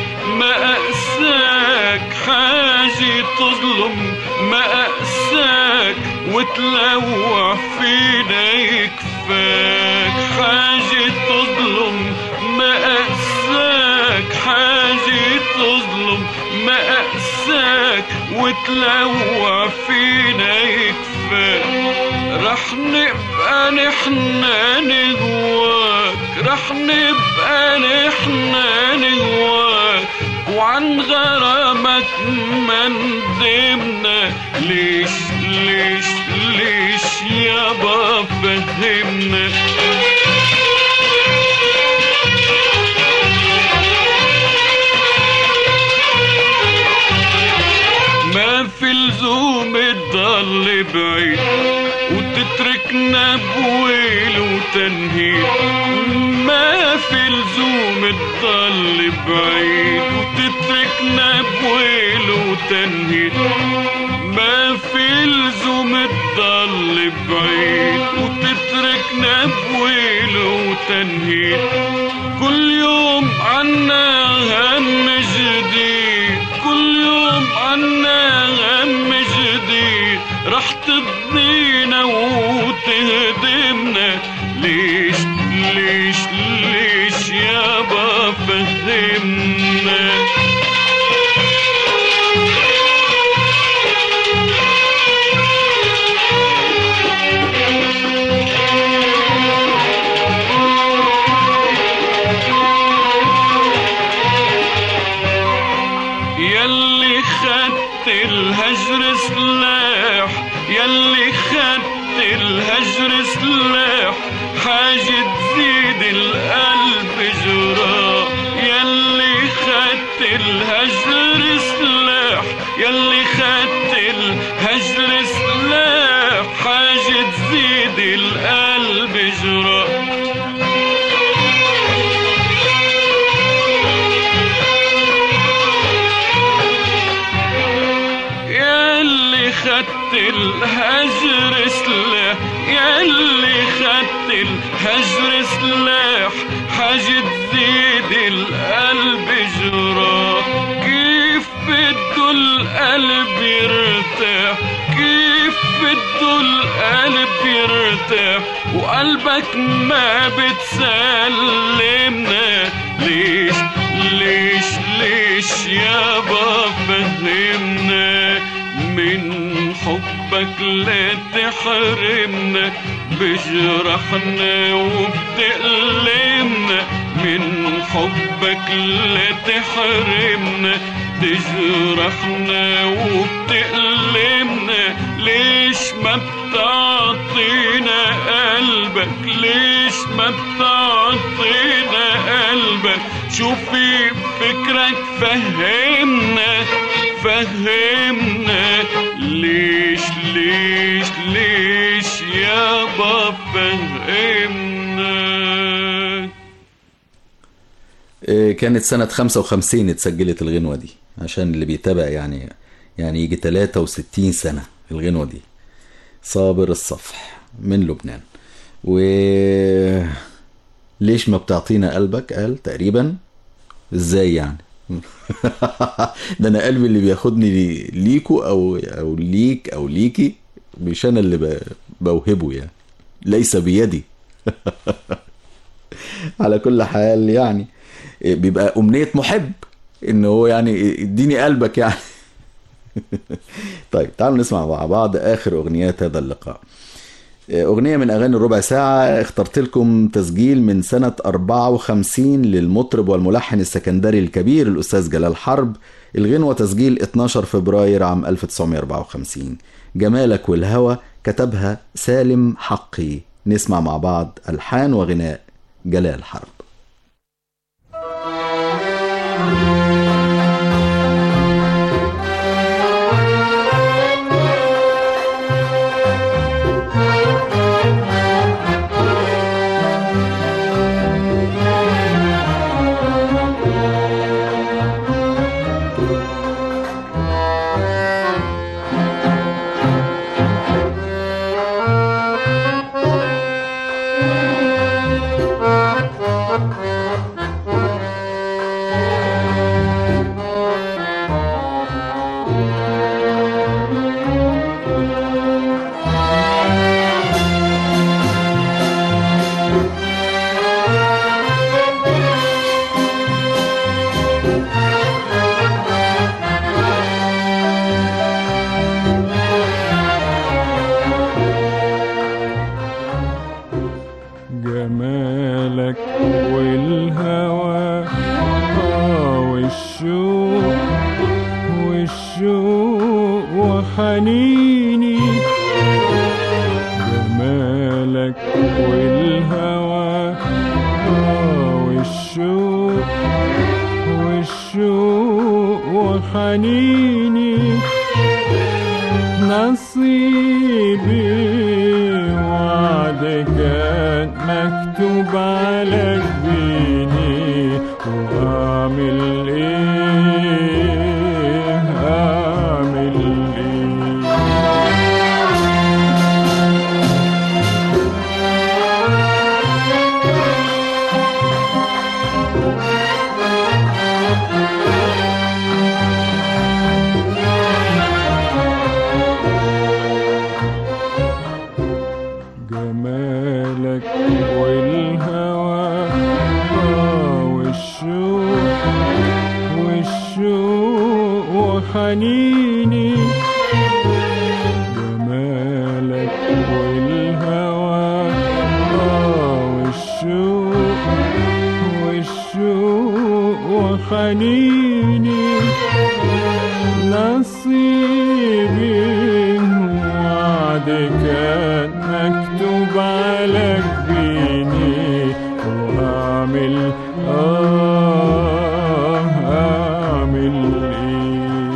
مأساك حاجة تظلم مأساك وتلوع فينا يكفاك حاجة تظلم مأساك حاجة تظلم مأساك وتلوع فينا يكفاك رح نبقى نحنا نهواك رح نبقى نحنا نهواك وعن غرامك ما ندمنا ليش ليش ليش يابا فهمنا ما في لزوم تضل بعيد وتتركنا بويل وتنهيد ما في لزوم تضل بعيد وتتركنا بويل وتنهيد ما في لزوم تضل بعيد وتتركنا بويل وتنهيد كل يوم عنا هم جديد كل يوم عنا هم جديد رح تضنينا وتهدمنا ليش ليش ليش يابا فهمنا يلي خدت الهجر سلاح يلي خدت الهجر سلاح حاجة تزيد القلب جراح يلي خدت الهجر سلاح يلي خدت الهجر سلاح حاجة تزيد القلب جراح ياللي خدت الهجر سلاح ياللي خدت الهجر سلاح حاجة تزيد القلب جراح كيف بده القلب يرتاح كيف بده القلب يرتاح وقلبك ما بتسلمنا ليش ليش ليش يابا فهمنا من حبك لا تحرمنا بجرحنا وبتألمنا من حبك لا تحرمنا تجرحنا وبتألمنا ليش ما بتعطينا قلبك ليش ما بتعطينا قلبك شو في فكرك فهمنا فهمنا ليش ليش ليش يابا فهمنا إيه، كانت سنة 55 اتسجلت الغنوة دي عشان اللي بيتابع يعني يعني يجي 63 سنة الغنوة دي صابر الصفح من لبنان و ليش ما بتعطينا قلبك قال تقريبا ازاي يعني ده انا قلبي اللي بياخدني لي- ليكو او او ليك او ليكي مش انا اللي ب- بوهبه يعني ليس بيدي على كل حال يعني بيبقى امنيه محب ان هو يعني اديني قلبك يعني طيب تعالوا نسمع مع بعض اخر اغنيات هذا اللقاء أغنية من أغاني الربع ساعة اخترت لكم تسجيل من سنة 54 للمطرب والملحن السكندري الكبير الأستاذ جلال حرب الغنوة تسجيل 12 فبراير عام 1954 جمالك والهوى كتبها سالم حقي نسمع مع بعض ألحان وغناء جلال حرب جمالك والهوى آه والشوق والشوق وحنيني جمالك والهوى آه والشوق والشوق وحنيني نصيبي وعد كان مكتوب على جبيني وأعمل إيه أعمل إيه جمالك والهوى آه والشوق والشوق وحنيني جمالك والهوى آه والشوق والشوق وحنيني نصيبي وعد كان مكتوب على جبيني وأعمل آه أعمل إيه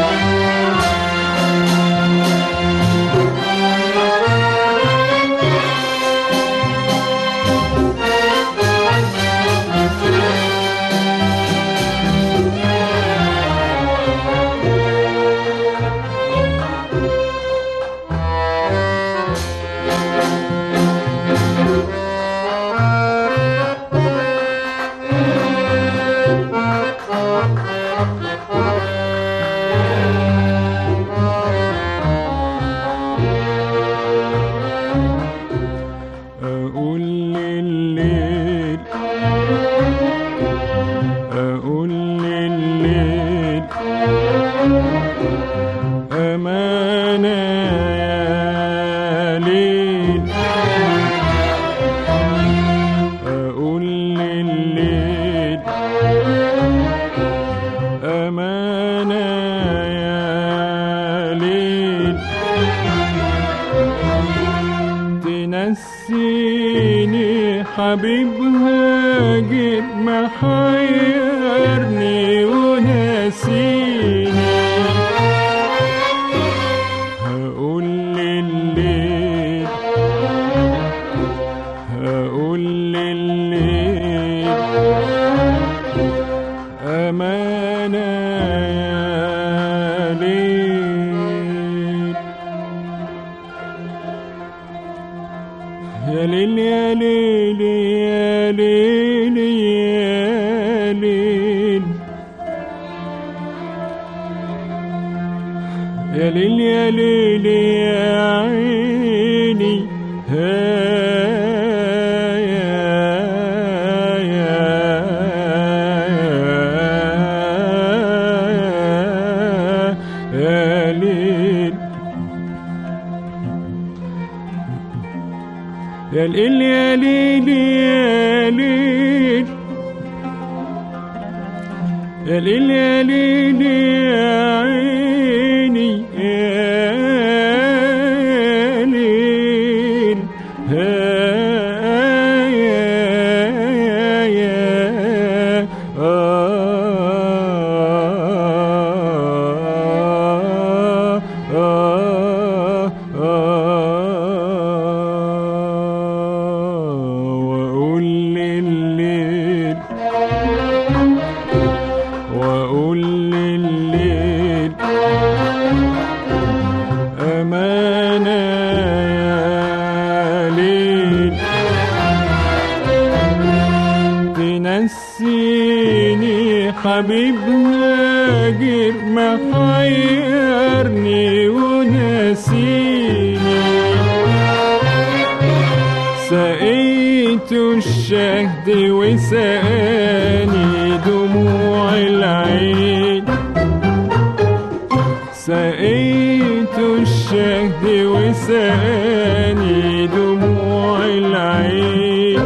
أقول لليل أقول لليل أمانة يا ليل أقول لليل أمانة يا ليل تنسيني حبيبها جيت محيرني وناسيني هقول لليل هقول لليل أمانة يا ليل يا ليل يا ليل يا ليل يا ليل يا ليل يا ليل يا عيني ها يا يا يا يا ليل يا ليل يا ليل يا ليل يا ليل يا ليل يا عيني يا ليل ها يا يا يا آه آه آه وأقول لليل وأقول لليل أمانة يا ليل تنسيني حبيب هاجر محيرني ونسيني سقيت الشهد وسقاني دموع العين سقيت الشهد وسقاني دموع العين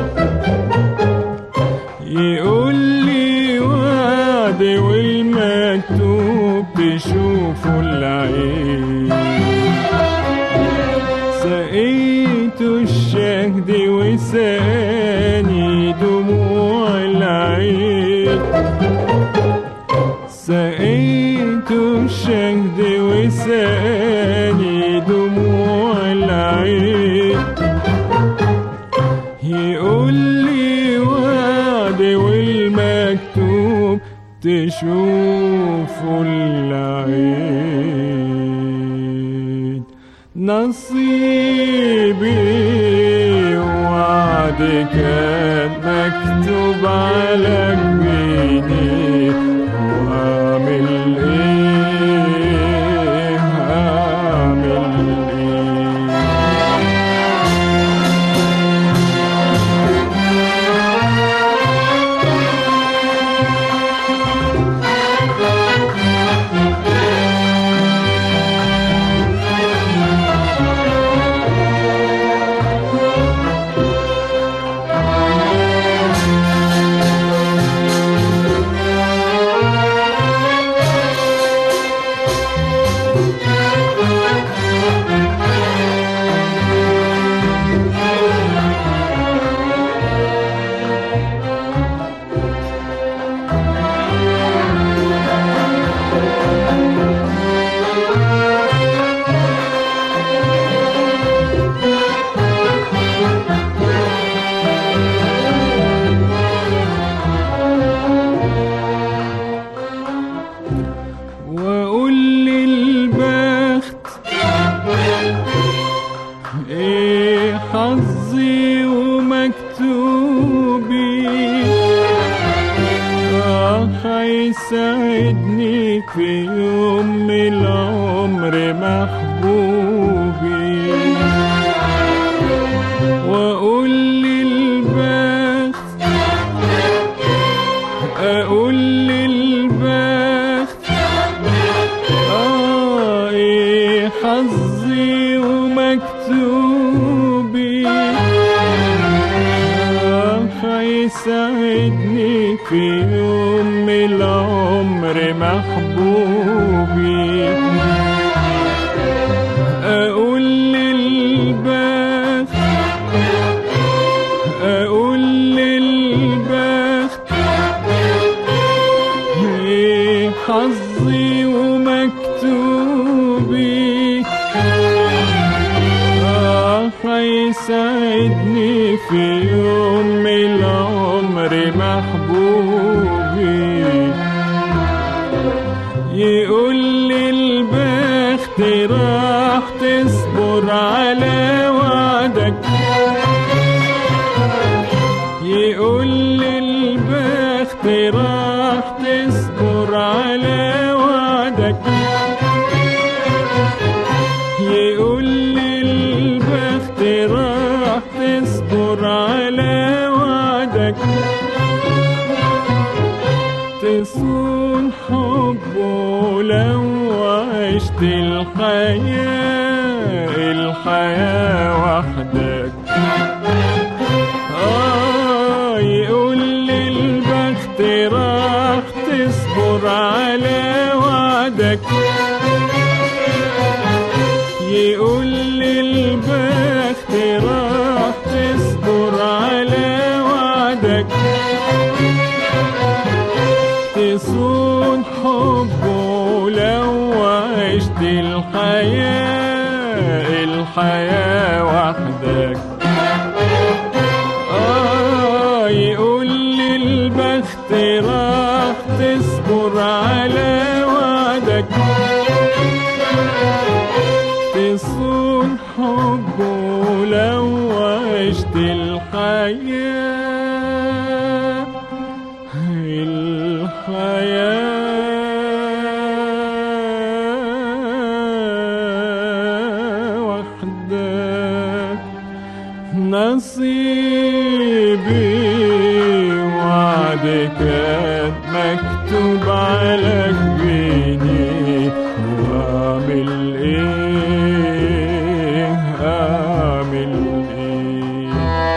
يقول لي وعد والمكتوب تشوفوا العين سقيت الشهد وساني دموع العين سقيت الشهد وساني دموع العين يقول لي وعد والمكتوب تشوفوا العين نصيبي وعد كان مكتوب على جبيني وأعمل إيه أعمل إيه واقول للبخت ايه حظي ومكتوبي راح يسعدني في يوم من العمر محبوبي واقول للبخت اقول للبخت آه إيه حظي ومكتوبي راح يسعدني في يوم من العمر محبوبي أقول للبخت أقول للبخت إيه حظي ومكتوبي راح يسعدني في يوم من العمر محبوبي يقول لي البخت راح تصبر على وعدك البخت راح تصبر على وعدك تصون حبه لو عشت الحياة الحياة وحدك آه يقول لي البخت راح تصبر على وعدك يقول لي البخت راح تصبر على وعدك تصون حبه لو عشت الحياة الحياة وحدك آه يقول لي البخت راح تصبر على وعدك تصون حبه لو عشت الحياة الحياة وحدك نصيبي وعدك مكتوب على جبيني واعمل ايه اعمل ايه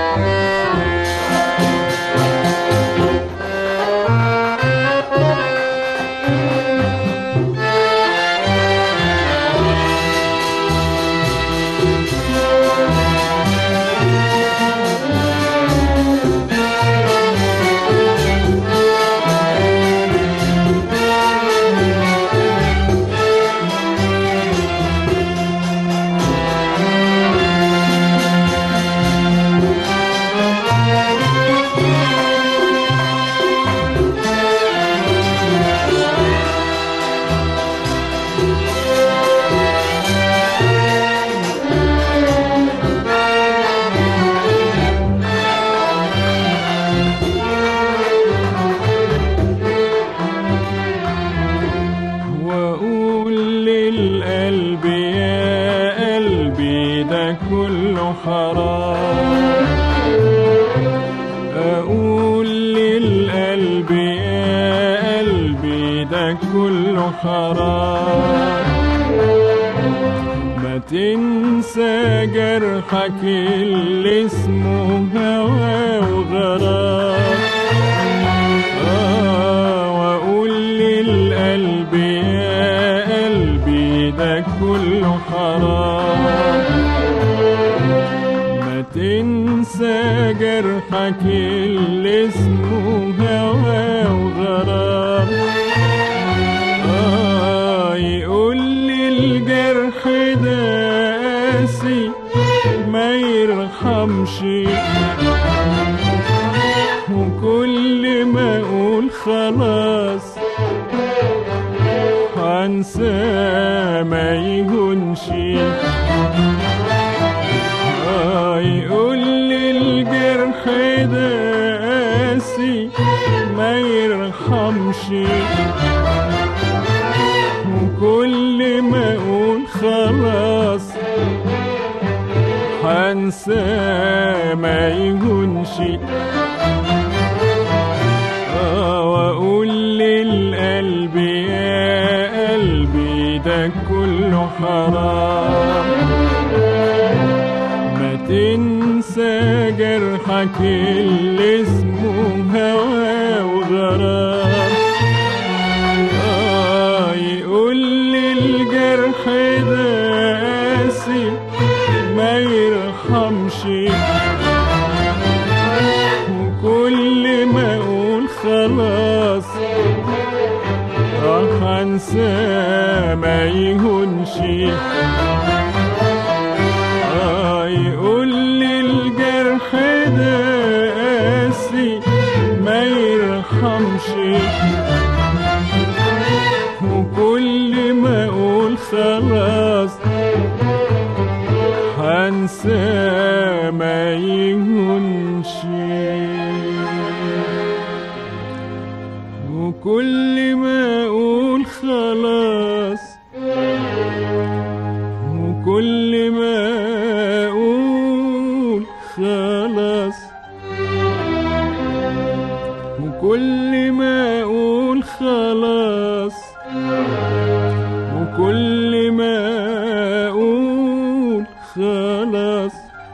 واقول للقلب يا قلبي ده كله حرام اقول للقلب يا قلبي ده كله حرام ما تنسى جرحك اللي اسمه هوى وغرام آه واقول للقلب يا قلبي ده كله حرام ما تنسى جرحك اللي اسمه هوى وغرام آه يقول لي الجرح ده قاسي ما يرحمش وكل ما اقول خلاص هنسى ما يهونش آه يقول لي الجرح ده قاسي ما يرحمش وكل ما اقول خلاص هنسى ما يهونش آه واقول للقلب يا قلبي ده كله حرام ما تنسى جرحك اللي اسمه هوى وغرام آه يقول لي الجرح ده قاسي ما يرحمش وكل ما اقول خلاص راح انسى ما يهونش آه يقول لي الجرح ده قاسي ما يرحمش وكل ما اقول خلاص هنسى ما يهونش وكل ما اقول خلاص وكل ما اقول خلاص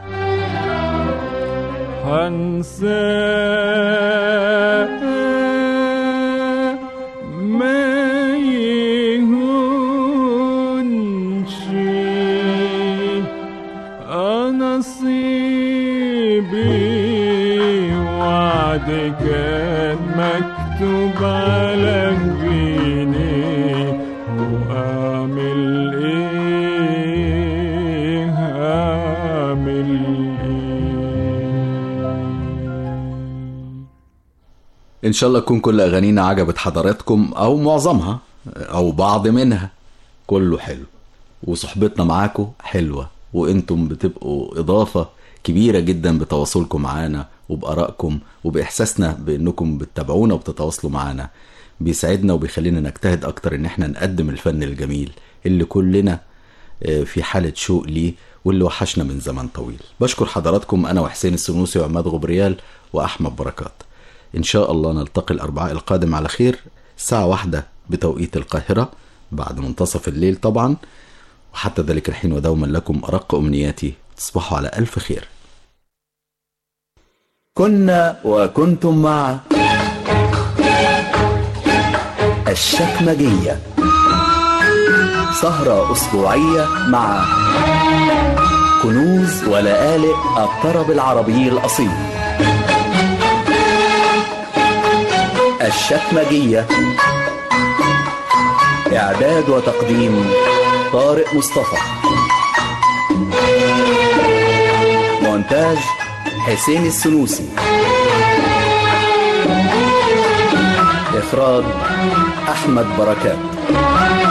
هنساه ما يهونش نصيبي وعد كان مكتوب على جبيني وأعمل إيه أعمل إيه إن شاء الله تكون كل أغانينا عجبت حضراتكم أو معظمها أو بعض منها كله حلو وصحبتنا معاكم حلوة وانتم بتبقوا إضافة كبيرة جدا بتواصلكم معانا وبآرائكم وبإحساسنا بأنكم بتتابعونا وبتتواصلوا معانا بيسعدنا وبيخلينا نجتهد أكتر إن احنا نقدم الفن الجميل اللي كلنا آه، في حالة شوق ليه واللي وحشنا من زمن طويل بشكر حضراتكم أنا وحسين السنوسي وعماد غبريال وأحمد بركات إن شاء الله نلتقي الأربعاء القادم على خير الساعة واحدة بتوقيت القاهرة بعد منتصف الليل طبعا وحتى ذلك الحين ودوما لكم أرق أمنياتي تصبحوا على ألف خير كنا وكنتم مع الشكمجية سهرة أسبوعية مع كنوز ولآلئ الطرب العربي الأصيل الشكمجية إعداد وتقديم طارق مصطفى مونتاج حسين السنوسي إخراج أحمد بركات